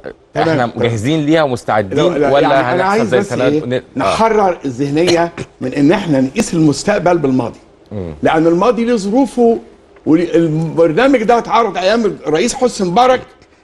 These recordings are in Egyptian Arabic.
احنا تمام. مجهزين ليها ومستعدين لا لا ولا يعني انا هنحصل عايز زي بس سنة إيه ن- آه. نحرر الذهنيه من ان احنا نقيس المستقبل بالماضي لان الماضي له ظروفه والبرنامج ده اتعرض ايام الرئيس حسني مبارك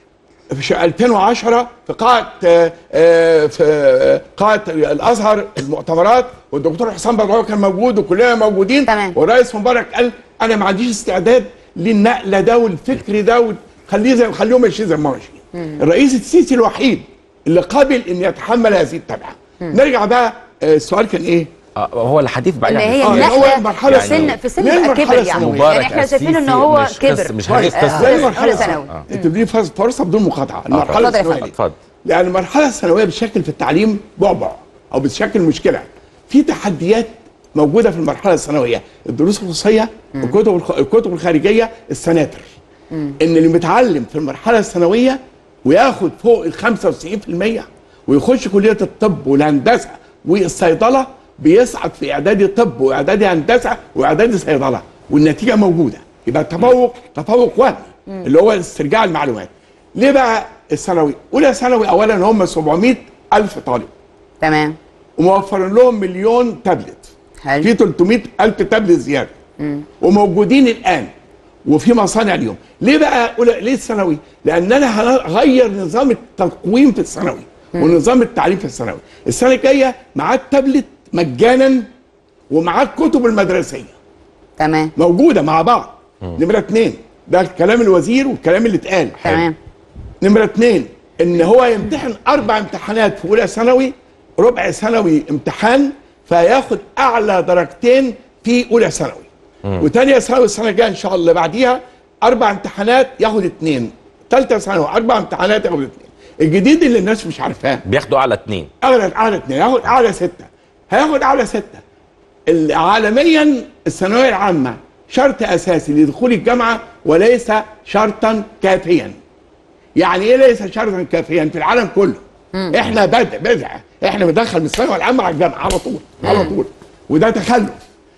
في ش- 2010 في قاعه آه، آه، في آه، قاعه الازهر المؤتمرات والدكتور حسام بدراوي كان موجود وكلنا موجودين تمام. والرئيس مبارك قال انا ما عنديش استعداد للنقله ده والفكر ده خليه زي خليهم ماشيين زي ما هم ماشيين الرئيس السيسي الوحيد اللي قابل ان يتحمل هذه التبعه نرجع بقى آه، السؤال كان ايه آه، هو الحديث بعيد ان عن هي آه، السياسة. هو النقله المرحلة في سن الثانوية. في سن ليه بقى المرحلة كبر يعني الثانوية؟ يعني احنا شايفين ان السيسي هو مش كبر قصة- مش حديث قصة. زي آه، المرحله ثانوي الثانويه انت بتدي فرص فرصه بدون مقاطعه آه، المرحله اتفضل يا الثانويه فندم. دي. اتفضل لان المرحله الثانويه بتشكل في التعليم بعبع او بتشكل مشكله في تحديات موجوده في المرحله الثانويه الدروس الخصوصيه الكتب الخ- الكتب الخارجيه السناتر ان اللي متعلم في المرحله الثانويه وياخد فوق ال 95% ويخش كليه الطب والهندسه والصيدله بيصعد في اعدادي طب واعدادي هندسه واعدادي صيدله والنتيجه موجوده يبقى التفوق تفوق وهمي اللي هو استرجاع المعلومات ليه بقى الثانوي اولى ثانوي اولا هم 700 الف طالب تمام وموفرين لهم مليون تابلت حلو. في 300 الف تابلت زياده وموجودين الان وفي مصانع اليوم ليه بقى أولى ليه الثانوي لان انا هغير نظام التقويم في الثانوي ونظام التعليم في الثانوي السنه الجايه معاه التابلت مجانا ومعاه الكتب المدرسيه تمام موجوده مع بعض نمره اثنين ده كلام الوزير والكلام اللي اتقال تمام نمرة اتنين ان هو يمتحن اربع امتحانات في اولى ثانوي ربع ثانوي امتحان فياخد اعلى درجتين في اولى ثانوي وتانية ثانوي السنة الجاية ان شاء الله بعديها اربع امتحانات ياخد اتنين تالتة ثانوي اربع امتحانات ياخد اتنين الجديد اللي الناس مش عارفاه بياخدوا على اتنين اغلى اعلى اتنين هياخد اعلى ستة هياخد اعلى ستة ال- عالميا الثانوية العامة شرط اساسي لدخول الجامعة وليس شرطا كافيا يعني ايه ليس شرطا كافيا في العالم كله احنا بدع بدع احنا بندخل من الثانويه العامه على الجامعه على طول على طول وده تخلف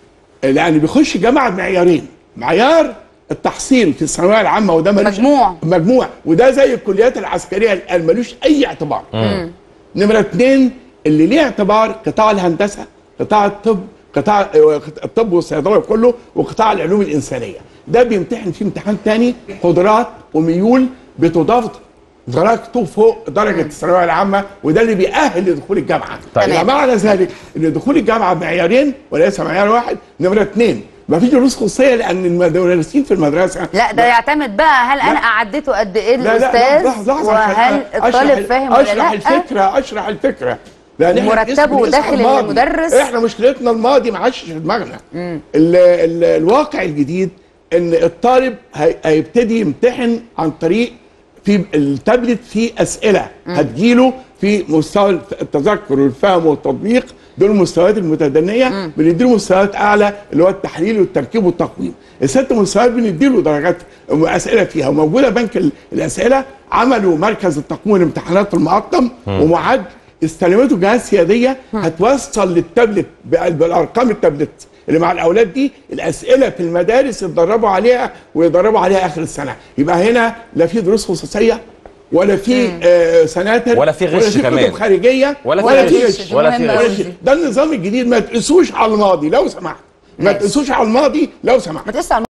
لان بيخش جامعه بمعيارين معيار التحصيل في الثانويه العامه وده ملوش مجموع. مجموع وده زي الكليات العسكريه الان ملوش اي اعتبار نمره اثنين اللي ليه اعتبار قطاع الهندسه قطاع الطب قطاع آه، الطب والصيدله كله وقطاع العلوم الانسانيه ده بيمتحن فيه امتحان تاني قدرات وميول بتضاف درجته فوق درجه الثانويه العامه وده اللي بيأهل لدخول الجامعه طيب. يبقى معنى ذلك ان دخول الجامعه بمعيارين وليس معيار واحد نمره اثنين ما فيش دروس خصوصيه لان المدرسين في المدرسه لا ده يعتمد بقى هل انا قعدته قد ايه لا لا الاستاذ لحظه لحظه عشان وهل أشرح- الطالب فاهم ولا اشرح لا الفكره اشرح الفكره لان إحنا مرتبه بنسمع- بنسمع داخل الماضي. المدرس. احنا مشكلتنا الماضي ما عادش في دماغنا ال ال الواقع الجديد ان الطالب هي- هيبتدي يمتحن عن طريق في التابلت في اسئله هتجيله في مستوى التذكر والفهم والتطبيق دول المستويات المتدنيه بنديله مستويات اعلى اللي هو التحليل والتركيب والتقويم الست مستويات بنديله درجات اسئله فيها وموجوده بنك ال- الاسئله عملوا مركز التقويم الامتحانات المعقم ومعد استلمته جهاز سياديه هتوصل للتابلت بال- بالارقام التابلت اللي مع الاولاد دي الاسئله في المدارس يتدربوا عليها ويدربوا عليها اخر السنه يبقى هنا لا في دروس خصوصيه ولا في آه سناتر ولا في غش ولا كمان. كتب خارجيه ولا في ولا غش. في غش ولا في مهمة غش. أوي دي. ده النظام الجديد ما تقيسوش على الماضي لو سمحت ما ماشي. تقيسوش على الماضي لو سمحت ما تقيسش على